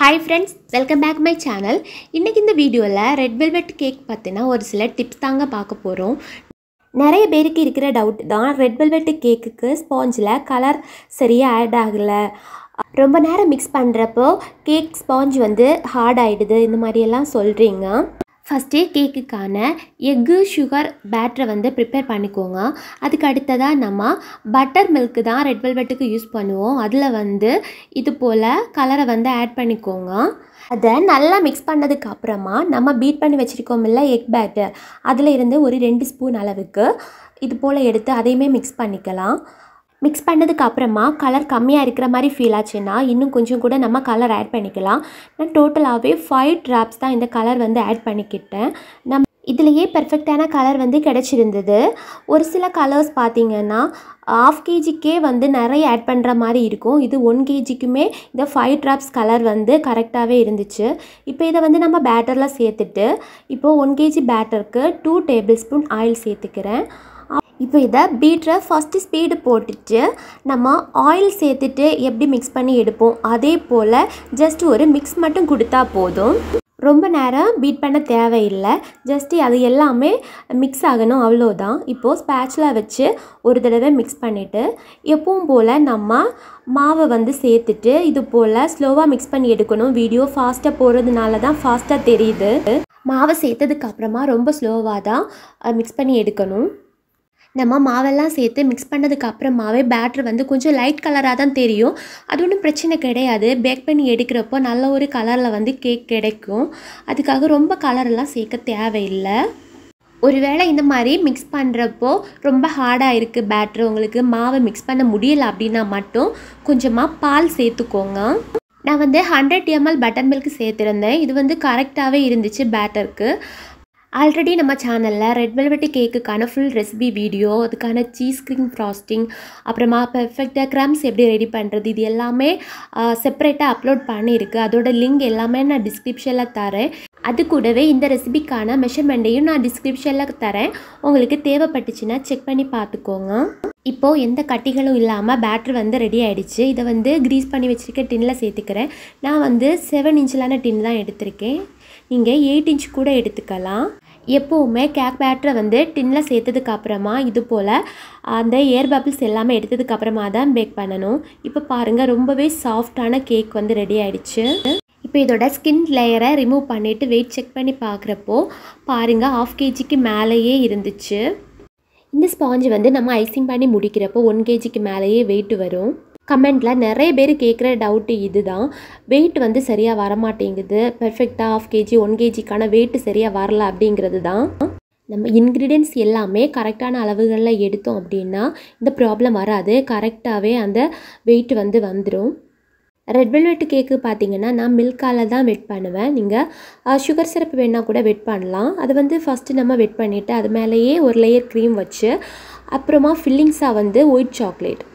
hi friends welcome back my channel இன்றைக்கி இந்த வீடியோவில் ரெட் வெல்வெட் கேக் பற்றின ஒரு சில டிப்ஸ் தாங்க பார்க்க போகிறோம் நிறைய பேருக்கு இருக்கிற டவுட் தான் ரெட் வெல்வெட் கேக்குக்கு ஸ்பாஞ்சில் கலர் சரியாக ஆட் ஆகலை ரொம்ப நேரம் மிக்ஸ் பண்ணுறப்போ கேக் ஸ்பாஞ்ச் வந்து ஹார்ட் ஆகிடுது இந்த மாதிரியெல்லாம் சொல்கிறீங்க ஃபஸ்ட்டு கேக்குக்கான எக்கு சுகர் பேட்டரை வந்து ப்ரிப்பேர் பண்ணிக்கோங்க அதுக்கு அடுத்ததாக நம்ம பட்டர் மில்க்கு தான் ரெட் வெல்வெட்டுக்கு யூஸ் பண்ணுவோம் அதில் வந்து இது போல் கலரை வந்து ஆட் பண்ணிக்கோங்க அதை நல்லா மிக்ஸ் பண்ணதுக்கு அப்புறமா நம்ம பீட் பண்ணி வச்சுருக்கோம்ல எக் பேட்டர் அதில் இருந்து ஒரு ரெண்டு ஸ்பூன் அளவுக்கு இது போல் எடுத்து அதையுமே மிக்ஸ் பண்ணிக்கலாம் மிக்ஸ் பண்ணதுக்கு அப்புறமா கலர் கம்மியாக இருக்கிற மாதிரி ஃபீல் ஆச்சுன்னா இன்னும் கொஞ்சம் கூட நம்ம கலர் ஆட் பண்ணிக்கலாம் நான் டோட்டலாகவே ஃபைவ் ட்ராப்ஸ் தான் இந்த கலர் வந்து ஆட் பண்ணிக்கிட்டேன் நம் இதுலேயே பெர்ஃபெக்டான கலர் வந்து கிடச்சிருந்தது ஒரு சில கலர்ஸ் பார்த்தீங்கன்னா ஆஃப் கேஜிக்கே வந்து நிறைய ஆட் பண்ணுற மாதிரி இருக்கும் இது ஒன் கேஜிக்குமே இந்த ஃபைவ் ட்ராப்ஸ் கலர் வந்து கரெக்டாகவே இருந்துச்சு இப்போ இதை வந்து நம்ம பேட்டரில் சேர்த்துட்டு இப்போது ஒன் கேஜி பேட்டருக்கு டூ டேபிள் ஸ்பூன் ஆயில் சேர்த்துக்கிறேன் இப்போ இதை பீட்டரை ஃபஸ்ட்டு ஸ்பீடு போட்டுட்டு நம்ம ஆயில் சேர்த்துட்டு எப்படி மிக்ஸ் பண்ணி எடுப்போம் அதே போல் ஜஸ்ட் ஒரு மிக்ஸ் மட்டும் கொடுத்தா போதும் ரொம்ப நேரம் பீட் பண்ண தேவையில்லை ஜஸ்ட்டு அது எல்லாமே மிக்ஸ் ஆகணும் அவ்வளோதான் இப்போது ஸ்பேச்சில் வச்சு ஒரு தடவை மிக்ஸ் பண்ணிவிட்டு எப்பவும் போல் நம்ம மாவை வந்து சேர்த்துட்டு இது போல் ஸ்லோவாக மிக்ஸ் பண்ணி எடுக்கணும் வீடியோ ஃபாஸ்ட்டாக போகிறதுனால தான் ஃபாஸ்ட்டாக தெரியுது மாவை சேர்த்ததுக்கு அப்புறமா ரொம்ப ஸ்லோவாக தான் மிக்ஸ் பண்ணி எடுக்கணும் நம்ம மாவெல்லாம் சேர்த்து மிக்ஸ் பண்ணதுக்கு அப்புறமாவே பேட்ரு வந்து கொஞ்சம் லைட் கலராக தான் தெரியும் அது ஒன்றும் பிரச்சனை கிடையாது பேக் பண்ணி எடுக்கிறப்போ நல்ல ஒரு கலரில் வந்து கேக் கிடைக்கும் அதுக்காக ரொம்ப கலரெல்லாம் சேர்க்க தேவையில்லை ஒருவேளை இந்த மாதிரி மிக்ஸ் பண்ணுறப்போ ரொம்ப ஹார்டாக இருக்குது பேட்ரு உங்களுக்கு மாவை மிக்ஸ் பண்ண முடியலை அப்படின்னா மட்டும் கொஞ்சமாக பால் சேர்த்துக்கோங்க நான் வந்து ஹண்ட்ரட் எம்எல் பட்டர் மில்க் சேர்த்துருந்தேன் இது வந்து கரெக்டாகவே இருந்துச்சு பேட்டருக்கு ஆல்ரெடி நம்ம சேனலில் ரெட் வெல்வெட்டு கேக்குக்கான ஃபுல் ரெசிபி வீடியோ அதுக்கான சீஸ் க்ரீம் ஃப்ராஸ்டிங் அப்புறமா பெர்ஃபெக்டாக க்ரம்ஸ் எப்படி ரெடி பண்ணுறது இது எல்லாமே செப்பரேட்டாக அப்லோட் பண்ணியிருக்கு அதோட லிங்க் எல்லாமே நான் டிஸ்கிரிப்ஷனில் தரேன் அது கூடவே இந்த ரெசிபிக்கான மெஷர்மெண்ட்டையும் நான் டிஸ்கிரிப்ஷனில் தரேன் உங்களுக்கு தேவைப்பட்டுச்சுன்னா செக் பண்ணி பார்த்துக்கோங்க இப்போது எந்த கட்டிகளும் இல்லாமல் பேட்ரு வந்து ரெடி ஆகிடுச்சு இதை வந்து க்ரீஸ் பண்ணி வச்சுருக்க டின்னில் சேர்த்துக்கிறேன் நான் வந்து செவன் இன்ச்சிலான டின் தான் எடுத்திருக்கேன் நீங்கள் எயிட் இன்ச் கூட எடுத்துக்கலாம் எப்போவுமே கேக் பேட்டரை வந்து டின்னில் சேர்த்ததுக்கு அப்புறமா இது போல் அந்த ஏர் பபிள்ஸ் எல்லாமே எடுத்ததுக்கு அப்புறமா தான் பேக் பண்ணணும் இப்போ பாருங்கள் ரொம்பவே சாஃப்டான கேக் வந்து ரெடி ஆகிடுச்சு இப்போ இதோட ஸ்கின் லேயரை ரிமூவ் பண்ணிவிட்டு வெயிட் செக் பண்ணி பார்க்குறப்போ பாருங்கள் ஆஃப் கேஜிக்கு மேலேயே இருந்துச்சு இந்த ஸ்பாஞ்சு வந்து நம்ம ஐசிங் பண்ணி முடிக்கிறப்போ ஒன் கேஜிக்கு மேலேயே வெயிட் வரும் கமெண்டில் நிறைய பேர் கேட்குற டவுட்டு இது தான் வெயிட் வந்து சரியாக வரமாட்டேங்குது பெர்ஃபெக்டாக ஆஃப் கேஜி ஒன் கேஜிக்கான வெயிட் சரியாக வரல அப்படிங்கிறது தான் நம்ம இன்க்ரீடியன்ஸ் எல்லாமே கரெக்டான அளவுகளில் எடுத்தோம் அப்படின்னா இந்த ப்ராப்ளம் வராது கரெக்டாகவே அந்த வெயிட் வந்து வந்துடும் ரெட் வெல்வெட் கேக்கு பார்த்தீங்கன்னா நான் மில்கால தான் வெட் பண்ணுவேன் நீங்கள் சுகர் சிரப் வேணால் கூட வெட் பண்ணலாம் அது வந்து ஃபஸ்ட்டு நம்ம வெட் பண்ணிவிட்டு அது மேலேயே ஒரு லேயர் க்ரீம் வச்சு அப்புறமா ஃபில்லிங்ஸாக வந்து ஒயிட் சாக்லேட்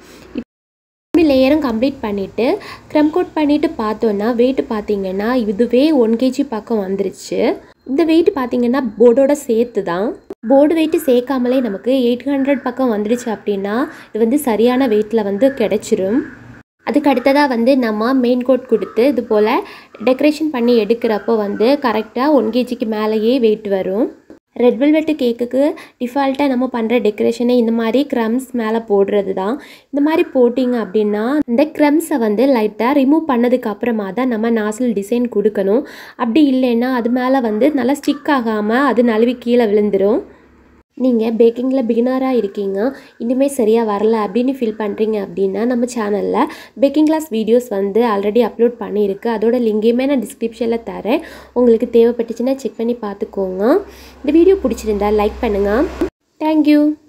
லேயரும் கம்ப்ளீட் பண்ணிவிட்டு க்ரம் கோட் பண்ணிவிட்டு பார்த்தோன்னா வெயிட் பார்த்தீங்கன்னா இதுவே ஒன் கேஜி பக்கம் வந்துருச்சு இந்த வெயிட் பார்த்தீங்கன்னா போர்டோட சேர்த்து தான் போர்டு வெயிட்டு சேர்க்காமலே நமக்கு எயிட் ஹண்ட்ரட் பக்கம் வந்துடுச்சு அப்படின்னா இது வந்து சரியான வெயிட்டில் வந்து கிடச்சிரும் அதுக்கு அடுத்ததாக வந்து நம்ம மெயின் கோட் கொடுத்து இது போல் டெக்கரேஷன் பண்ணி எடுக்கிறப்போ வந்து கரெக்டாக ஒன் கேஜிக்கு மேலேயே வெயிட் வரும் ரெட் வெல்வெட்டு கேக்குக்கு டிஃபால்ட்டாக நம்ம பண்ணுற டெக்கரேஷனை இந்த மாதிரி க்ரம்ஸ் மேலே போடுறது தான் இந்த மாதிரி போட்டிங்க அப்படின்னா இந்த க்ரம்ஸை வந்து லைட்டாக ரிமூவ் பண்ணதுக்கு அப்புறமா தான் நம்ம நாசில் டிசைன் கொடுக்கணும் அப்படி இல்லைன்னா அது மேலே வந்து நல்லா ஸ்டிக் ஆகாமல் அது நழுவி கீழே விழுந்துடும் நீங்கள் பேக்கிங்கில் பிகினராக இருக்கீங்க இனிமேல் சரியாக வரல அப்படின்னு ஃபீல் பண்ணுறீங்க அப்படின்னா நம்ம சேனலில் பேக்கிங் கிளாஸ் வீடியோஸ் வந்து ஆல்ரெடி அப்லோட் பண்ணியிருக்கு அதோட லிங்கையுமே நான் டிஸ்கிரிப்ஷனில் தரேன் உங்களுக்கு தேவைப்பட்டுச்சுன்னா செக் பண்ணி பார்த்துக்கோங்க இந்த வீடியோ பிடிச்சிருந்தா லைக் பண்ணுங்கள் தேங்க்யூ